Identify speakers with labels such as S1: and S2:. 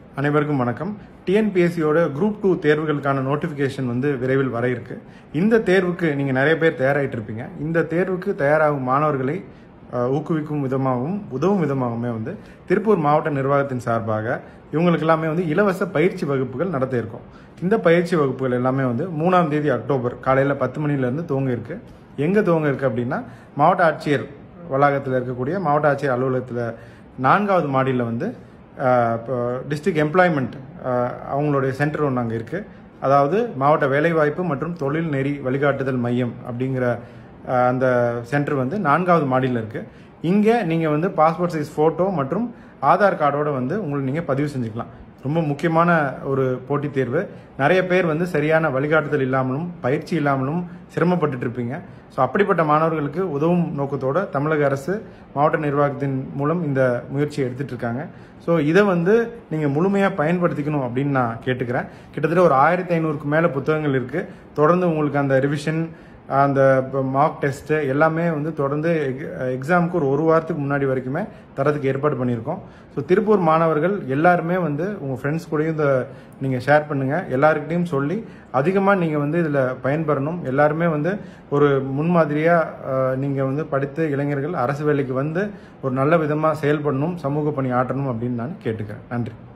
S1: அனைவருக்கும் வணக்கம் டிஎன்பிஎஸ்சியோட குரூப் டூ தேர்வுகளுக்கான நோட்டிஃபிகேஷன் வந்து விரைவில் வர இருக்கு இந்த தேர்வுக்கு நீங்கள் நிறைய பேர் தயாராகிட்டு இருப்பீங்க இந்த தேர்வுக்கு தயாராகும் மாணவர்களை அஹ், ஊக்குவிக்கும் விதமாகவும் உதவும் விதமாகவுமே வந்து திருப்பூர் மாவட்ட நிர்வாகத்தின் சார்பாக இவங்களுக்கு எல்லாமே வந்து இலவச பயிற்சி வகுப்புகள் நடத்த இருக்கோம் இந்த பயிற்சி வகுப்புகள் எல்லாமே வந்து மூணாம் தேதி அக்டோபர் காலையில் பத்து மணிலேருந்து துவங்க இருக்கு எங்கே துவங்க இருக்கு அப்படின்னா மாவட்ட ஆட்சியர் வளாகத்தில் இருக்கக்கூடிய மாவட்ட ஆட்சியர் அலுவலகத்தில் நான்காவது மாடியில் வந்து டிஸ்ட்ரிக்ட் எம்ப்ளாய்மெண்ட் அவங்களுடைய சென்டர் ஒன்று அங்கே இருக்குது அதாவது மாவட்ட வேலைவாய்ப்பு மற்றும் தொழில் நெறி வழிகாட்டுதல் மையம் அப்படிங்கிற அஹ், அந்த சென்டர் வந்து நான்காவது மாடியில் இருக்குது இங்கே நீங்கள் வந்து பாஸ்போர்ட் சைஸ் ஃபோட்டோ மற்றும் ஆதார் கார்டோட வந்து உங்களை நீங்கள் பதிவு செஞ்சுக்கலாம் ரொம்ப முக்கியமான ஒரு போட்டித் தேர்வு நிறைய பேர் வந்து சரியான வழிகாட்டுதல் இல்லாமலும் பயிற்சி இல்லாமலும் சிரமப்பட்டுட்டு இருப்பீங்க ஸோ அப்படிப்பட்ட மாணவர்களுக்கு உதவும் நோக்கத்தோட தமிழக அரசு மாவட்ட நிர்வாகத்தின் மூலம் இந்த முயற்சியை எடுத்துட்டு இருக்காங்க ஸோ இதை வந்து நீங்கள் முழுமையாக பயன்படுத்திக்கணும் அப்படின்னு நான் கேட்டுக்கிறேன் கிட்டத்தட்ட ஒரு ஆயிரத்தி ஐநூறுக்கு மேலே புத்தகங்கள் இருக்குது தொடர்ந்து உங்களுக்கு அந்த ரிவிஷன் அந்த மார்க் டெஸ்ட்டு எல்லாமே வந்து தொடர்ந்து எக்ஸாமுக்கு ஒரு ஒரு வாரத்துக்கு முன்னாடி வரைக்குமே தரதுக்கு ஏற்பாடு பண்ணியிருக்கோம் ஸோ திருப்பூர் மாணவர்கள் எல்லாருமே வந்து உங்கள் ஃப்ரெண்ட்ஸ் கூடயும் இந்த நீங்கள் ஷேர் பண்ணுங்கள் எல்லாருக்கிட்டையும் சொல்லி அதிகமாக நீங்கள் வந்து இதில் பயன்பெறணும் எல்லாருமே வந்து ஒரு முன்மாதிரியாக நீங்கள் வந்து படித்த இளைஞர்கள் அரசு வேலைக்கு வந்து ஒரு நல்ல விதமாக செயல்படணும் சமூக பணி ஆற்றணும் அப்படின்னு நான் கேட்டுக்கிறேன் நன்றி